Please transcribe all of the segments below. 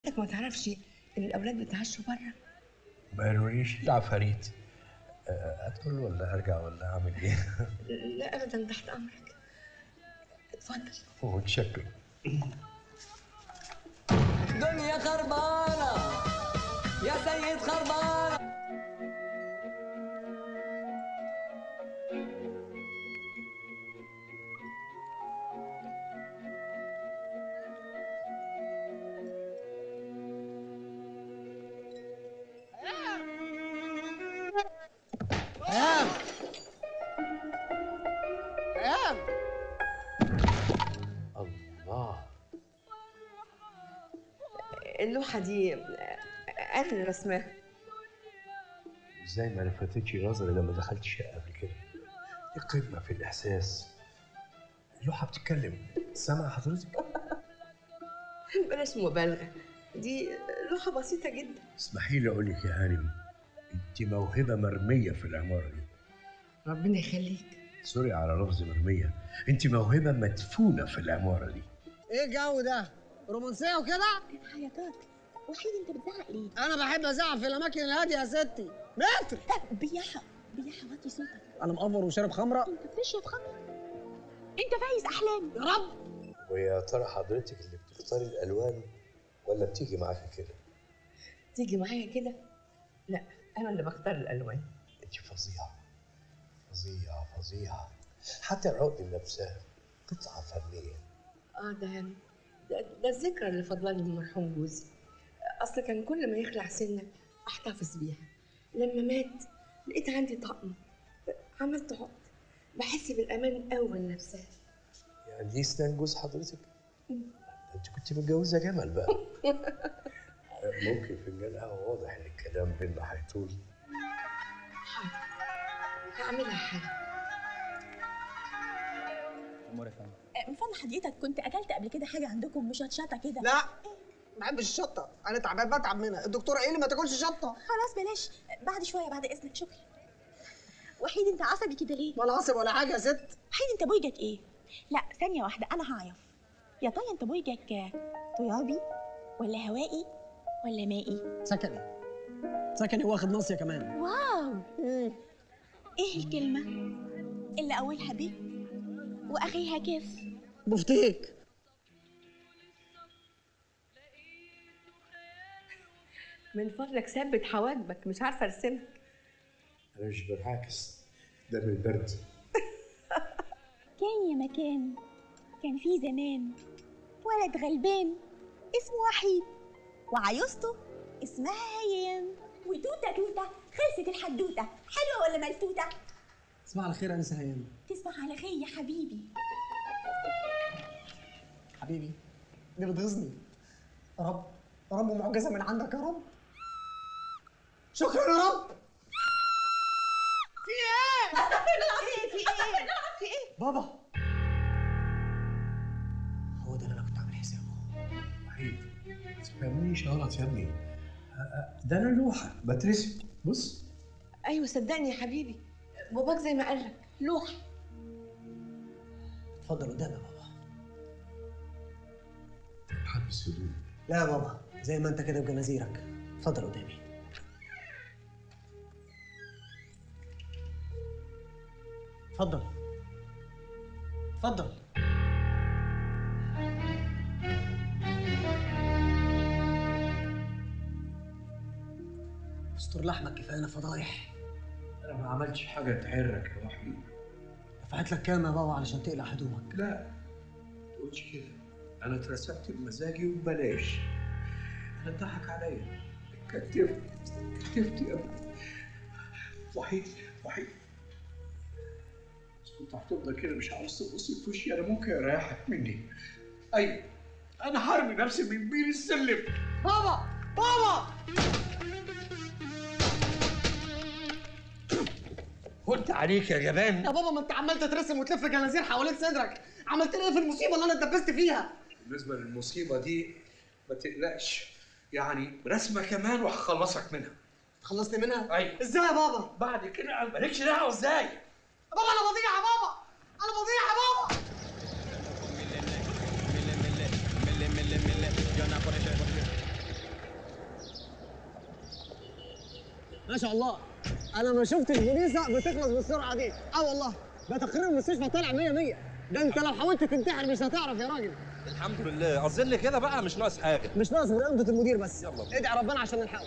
لك ما تعرفش ان الاولاد بيتعشوا بره ما قالوليش العفاريت آه، ادخل ولا ارجع ولا اعمل ايه؟ لا ابدا تحت امرك اتفضل متشكر دنيا خربانة يا سيد خربانة ايام ايام الله اللوحه دي انا اللي رسماها ازاي ما لفتتش نظري لما دخلت الشقه قبل كده دي قمه في الاحساس اللوحه بتتكلم سامع حضرتك بلاش مبالغه دي لوحه بسيطه جدا اسمحي لي اقول لك يا هانم انت موهبه مرميه في العماره دي ربنا يخليك سوري على لفظ مرميه انت موهبه مدفونه في العماره دي ايه الجو ده رومانسيه وكده حياتك وحيد انت بتزعق ليه؟ انا بحب ازعق في الاماكن الهاديه يا ستي متر لا بياحة بياحة وطي صوتك انا مقفر وشارب خمره انت بتشرب خمر انت فايز احلامي يا رب ويا ترى حضرتك اللي بتختاري الالوان ولا بتيجي معاكي كده تيجي معايا كده لا انا اللي بختار الالوان انت فظيعه فظيعه فظيعه حتى العقد نفسها قطعه فنيه اه ده ده, ده الذكرى اللي فضلاني من مرحوم جوزي اصل كان كل ما يخلع سنه احتفظ بيها لما مات لقيت عندي طقم عملت عقد بحس بالامان قوي من نفسها يعني دي اسنان جوز حضرتك انت كنت متجوزه جمل بقى ممكن فنجان قهوه واضح ان الكلام بينا هيطول حاضر هعملها حالا من فضل حضرتك كنت اكلت قبل كده حاجه عندكم مشطشطه كده لا ما بحبش الشطه انا تعبان بتعب منها الدكتوره قايله لي ما تاكلش شطه خلاص بلاش بعد شويه بعد اذنك شكرا وحيد انت عصبي كده ليه؟ ولا عصب ولا حاجه يا ست وحيد انت بويجك ايه؟ لا ثانيه واحده انا هعرف يا ترى انت بويجك ترابي ولا هوائي ولا مائي؟ سكني سكني واخد ناصيه كمان واو ايه الكلمه اللي اولها ب واخرها كيف؟ بفتيك من فضلك ثبت حواجبك مش عارفه ارسمها انا مش بنعكس ده من البرد كان يا مكان كان في زمان ولد غلبان اسمه وحيد وعيوسته اسمها هيام وتوته توته خلصت الحدوته حلوه ولا ملتوته تصبح على خير يا انسه هيام تصبح على خير يا حبيبي حبيبي دي بتغيظني يا رب يا رب معجزه من عندك يا رب شكرا يا رب في ايه في ايه في ايه بابا هو ده اللي انا كنت عامل حسابه وحيد ما تفهمنيش غلط يا ابني أ- أ- ده انا لوحه بترسم بص ايوه صدقني يا حبيبي باباك زي ما قالك لوحه اتفضل قدامي يا بابا حبس هدوء لا يا بابا زي ما انت كده بجنازيرك اتفضل قدامي اتفضل اتفضل استر لحمك كفايه فضايح انا ما عملتش حاجه تحرك يا وحيد دفعت لك كام يا بابا علشان تقلع هدومك لا ما تقولش كده انا اترسمت بمزاجي وببلاش انا اتضحك عليا كتفت كتفت يا ابني وحيد وحيد بس كنت هتفضل كده مش عاوز تبص في وشي انا ممكن اريحك مني ايوه انا هرمي نفسي من بين السلم بابا بابا قلت عليك يا جبان يا بابا ما انت عمال تترسم وتلف جنازير حوالين صدرك عملت لي ايه في المصيبه اللي انا اتدبست فيها بالنسبه للمصيبه دي ما تقلقش يعني رسمه كمان وهخلصك منها خلصني منها ايوه ازاي يا بابا بعد كده مالكش دعوه ازاي بابا انا بضيع يا بابا انا بضيع يا بابا ما شاء الله انا ما شفت البوليسه بتخلص بالسرعه دي اه والله ده تقرير المستشفى طالع 100 100 ده انت لو حاولت تنتحر مش هتعرف يا راجل الحمد لله اظن كده بقى مش ناقص حاجه مش ناقص غير امضه المدير بس يلا بينا. ادعي ربنا عشان نلحقه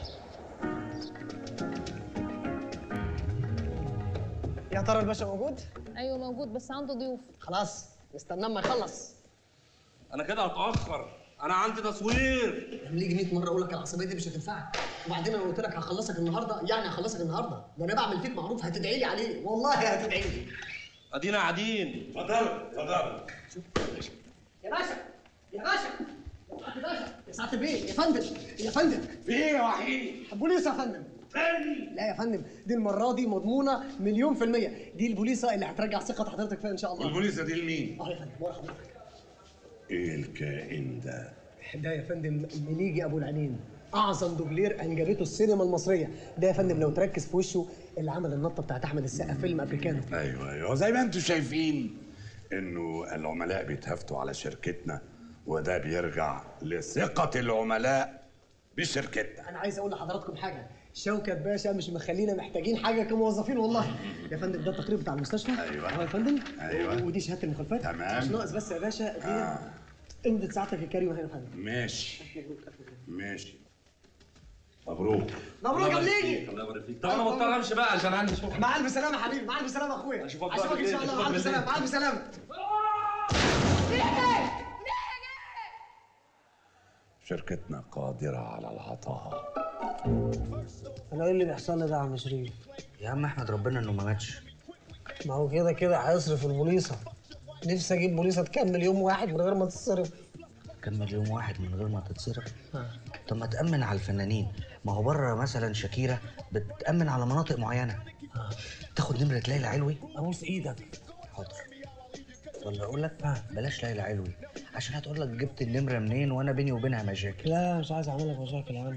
يا ترى الباشا موجود ايوه موجود بس عنده ضيوف خلاص نستناه ما يخلص انا كده هتاخر انا عندي تصوير لما يجي 100 مره اقول لك العصبيه دي مش هتنفعك وبعدين انا قلت لك هخلصك النهارده يعني هخلصك النهارده ده انا بعمل فيك معروف هتدعي لي عليه والله هتدعي لي ادينا قاعدين اتفضل اتفضل يا باشا يا باشا يا باشا يا سعاده البيه يا فندم يا فندم في ايه يا وحيد؟ البوليس يا فندم تاني لا يا فندم دي المره دي مضمونه مليون في الميه دي البوليسه اللي هترجع ثقه حضرتك فيها ان شاء الله والبوليسه دي لمين؟ اه يا فندم ورا حضرتك ايه الكائن ده؟ ده يا فندم منيجي ابو العينين اعظم دوبلير انجبته السينما المصريه ده يا فندم لو تركز في وشه اللي عمل النطه بتاعت احمد السقا في فيلم افريكانو ايوه ايوه زي ما انتم شايفين انه العملاء بيتهافتوا على شركتنا وده بيرجع لثقة العملاء بشركتنا انا عايز اقول لحضراتكم حاجه شوكت باشا مش مخلينا محتاجين حاجه كموظفين والله يا فندم ده التقرير بتاع المستشفى أيوة. اهو يا فندم أيوة. ودي شهاده المخالفات تمام. مش ناقص بس يا باشا دي آه. امضه ساعتك الكريمه هنا يا فندم ماشي ماشي مبروك مبروك يا بليجي الله يبارك فيك طب انا مضطر امشي بقى عشان عندي شغل مع الف سلامه يا حبيبي مع الف سلامه يا اخويا أشوفك بقى اشوفك ان بالليل، شاء الله مع أشوفك الف سلامه مع الف سلامه شركتنا قادرة على العطاء انا ايه اللي بيحصل لي ده يا عم شريف يا عم احمد ربنا انه ما ماتش ما هو كده كده هيصرف البوليصه نفسي اجيب بوليصه تكمل يوم واحد من غير ما تتصرف كمل يوم واحد من غير ما تتصرف طب ما تأمن على الفنانين ما هو بره مثلا شاكيرا بتأمن على مناطق معينة تاخد نمرة ليلى علوي ابوس ايدك حاضر ولا اقول لك بلاش ليلى علوي عشان هتقول لك جبت النمرة منين وانا بيني وبينها مشاكل لا مش عايز اعمل لك مشاكل يا عم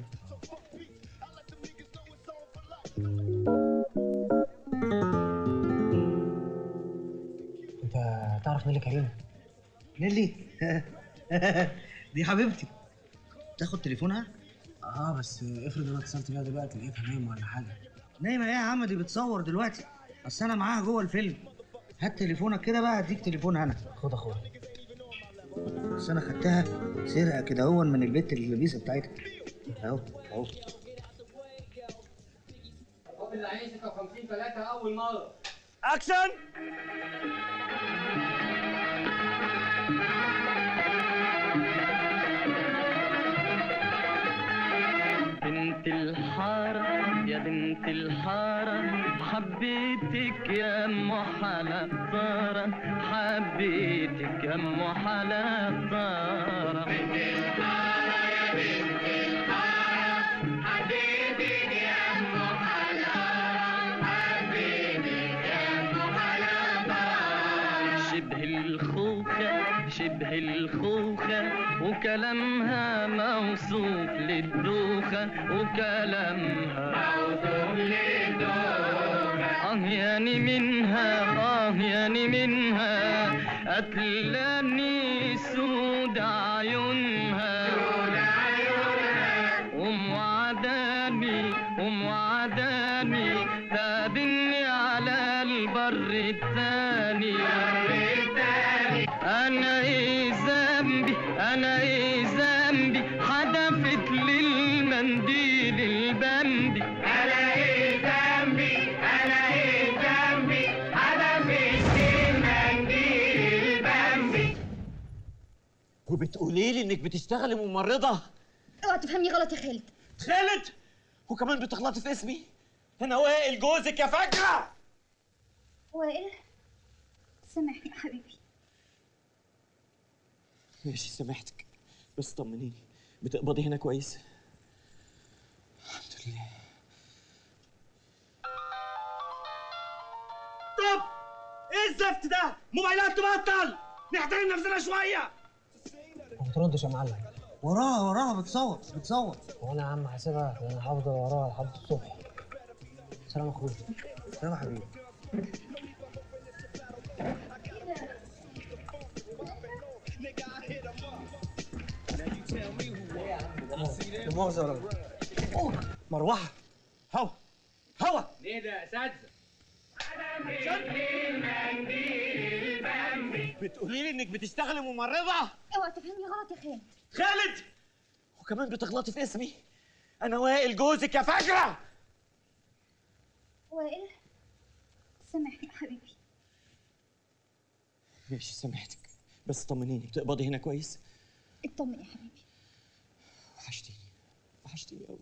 انت تعرف نيلي كريم نيلي دي حبيبتي تاخد تليفونها اه بس افرض انا اتصلت بيها دلوقتي لقيتها نايمه ولا حاجه نايمة ايه يا عم دي بتصور دلوقتي اصل انا معاها جوه الفيلم هات تليفونك كده بقى هديك تليفون انا خد اخويا بس انا خدتها سرقه كده هو من البيت اللبيسه بتاعتها اهو اهو اللي عايز 56 3 اول مره اكشن بنت الحارة يا بنت الحارة حبيتك يا ام حلا طارة حبيتك يا ام حلا طارة بنت الحارة يا بنت الحارة حبيتك يا ام حلا حبيتك يا ام حلا طارة شبه الخوخة شبه الخوخة وكلامها موصوف للدوخة وكلامها موصوف للدوخة آه يعني منها آه يعني منها قتلاني سود عيونها سود عيونها أم وعداني أم وعداني تقابلني على البر التاني أنا إيه ذنبي أنا إيه ذنبي حدفت للمنديل البمبي أنا إيه ذنبي أنا إيه ذنبي حدفت للمنديل البمبي وبتقولي لي انك بتشتغلي ممرضه اوعى تفهمني غلط يا خالد خالد وكمان بتغلطي في اسمي انا وائل جوزك يا فجره وائل سامحني يا حبيبي ماشي سامحتك بس طمنيني بتقبضي هنا كويس الحمد لله طب ايه الزفت ده موبايلات تبطل نحترم نفسنا شويه ما بتردش يا معلم وراها وراها بتصور بتصور وانا يا عم هسيبها انا هفضل وراها لحد الصبح سلام يا اخويا سلام يا حبيبي لا مؤاخذه ولا مروحه هو هوا ليه ده يا اساتذه بتقولي لي انك بتشتغلي ممرضه اوعى تفهمني غلط يا خالد خالد وكمان بتغلطي في اسمي انا وائل جوزك يا فجره وائل سامحني يا حبيبي ماشي سامحتك بس طمنيني بتقبضي هنا كويس اطمن يا حبيبي وحشتيني وحشتيني قوي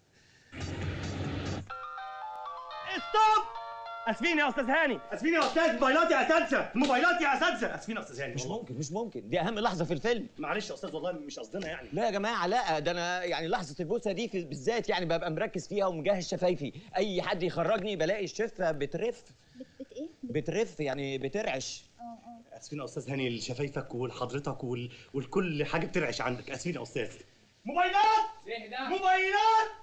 ستوب اسفين يا استاذ هاني اسفين يا استاذ موبايلات يا اساتذه موبايلات يا اساتذه اسفين يا استاذ هاني مش والله. ممكن مش ممكن دي اهم لحظه في الفيلم معلش يا استاذ والله مش قصدنا يعني لا يا جماعه لا ده انا يعني لحظه البوسه دي في بالذات يعني ببقى مركز فيها ومجهز شفايفي اي حد يخرجني بلاقي الشفه بترف بت, بت ايه بترف يعني بترعش اه اه اسفين يا استاذ هاني لشفايفك ولحضرتك وال... ولكل حاجه بترعش عندك اسفين يا استاذ موبايلات ليه ده موبايلات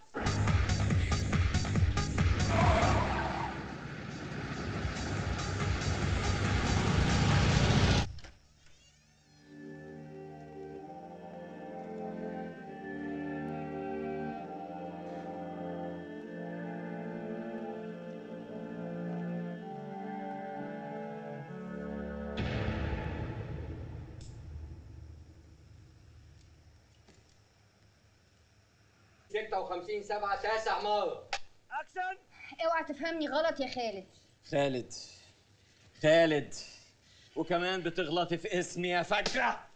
ستة وخمسين سبعة تاسع مرة اكشن اوعى تفهمني غلط يا خالد خالد خالد وكمان بتغلطي في اسمي يا فجره